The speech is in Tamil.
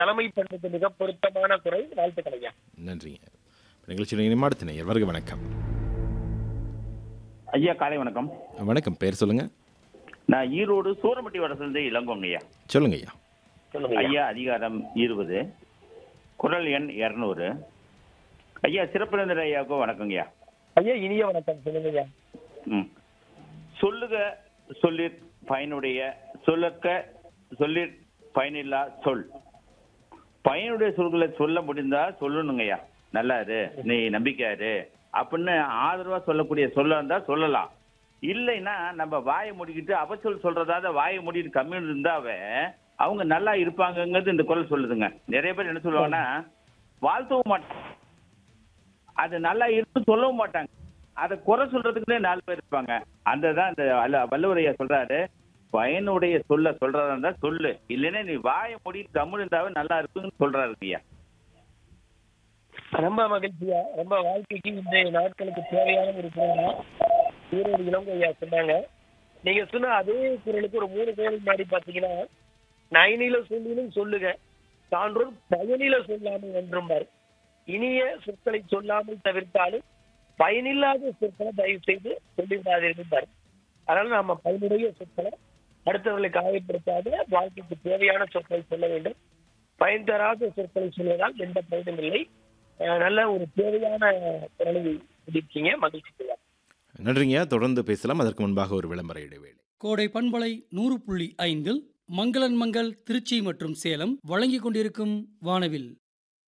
தலைமை பண்புக்கு மிக பொருத்தமான குரல் வாழ்த்துக்கள் ஐயா நன்றிங்க நிகழ்ச்சியில் இனிமே அடுத்த நேயர் வருக வணக்கம் ஐயா காலை வணக்கம் வணக்கம் பேர் சொல்லுங்க நான் ஈரோடு சூரமட்டி வடசிலிருந்து இளங்கோங்க ஐயா சொல்லுங்க ஐயா சொல்லுங்க ஐயா. ஐயா அதிகாரம் இருபது குரல் எண் இரநூறு ஐயா சிறப்பிழந்தர் ஐயாவுக்கும் வணக்கங்க ஐயா ஐயா இனிய வணக்கம் சொல்லுங்க ஐயா ம் சொல்லுக சொல்லிற் பயனுடைய சொல்லக்க சொல்லிற் பயனில்லா சொல் பயனுடைய சொல்களை சொல்ல முடிந்தா சொல்லணுங்க ஐயா நல்லா இரு நீ நம்பிக்கையாரு அப்படின்னு ஆதரவா சொல்லக்கூடிய சொல்ல இருந்தா சொல்லலாம் இல்லைன்னா நம்ம வாயை மூடிக்கிட்டு அவசொல் சொல்றதாத வாயை மூடிட்டு கம்மியாக இருந்தாவே அவங்க நல்லா இருப்பாங்கங்கிறது இந்த குரல் சொல்லுதுங்க நிறைய பேர் என்ன சொல்லுவாங்கன்னா வாழ்த்தவும் மாட்டாங்க அது நல்லா இருந்து சொல்லவும் மாட்டாங்க அதை குறை சொல்றதுக்குன்னே நாலு பேர் இருப்பாங்க அந்த தான் இந்த வல்ல- வள்ளுவரையா சொல்றாரு பயனுடைய சொல்ல சொல்றதா இருந்தா சொல்லு இல்லைன்னா நீ வாயை மூடிட்டு கம்முன்னு இருந்தாவே நல்லா இருக்குன்னு சொல்றாரு ஐயா ரொம்ப மகிழ்ச்சியா ரொம்ப வாழ்க்கைக்கு இன்றைய நாட்களுக்கு தேவையான ஒரு குரல் தான் ஈரோடு இளங்கோ ஐயா சொன்னாங்க நீங்க சொன்ன அதே குரலுக்கு ஒரு மூணு குரல் முன்னாடி பாத்தீங்கன்னா நயனில சொல்லினும் சொல்லுக சான்றோர் பயனில சொல்லாமல் என்றும்பார் இனிய சொற்களை சொல்லாமல் தவிர்த்தாலும் பயனில்லாத சொற்களை தயவு செய்து சொல்லிவிடாதீர்கள் அதனால நாம பயனுடைய சொற்களை அடுத்தவர்களை காயப்படுத்தாத வாழ்க்கைக்கு தேவையான சொற்களை சொல்ல வேண்டும் பயன் தராத சொற்களை சொல்வதால் எந்த பயனும் இல்லை அஹ் நல்ல ஒரு தேவையான குரலை சொல்லியிருக்கீங்க மகிழ்ச்சி நன்றிங்க தொடர்ந்து பேசலாம் அதற்கு முன்பாக ஒரு விளம்பர இடைவேளை கோடை பண்பலை நூறு புள்ளி ஐந்தில் மங்களன் மங்கள் திருச்சி மற்றும் சேலம் வழங்கிக் கொண்டிருக்கும் வானவில்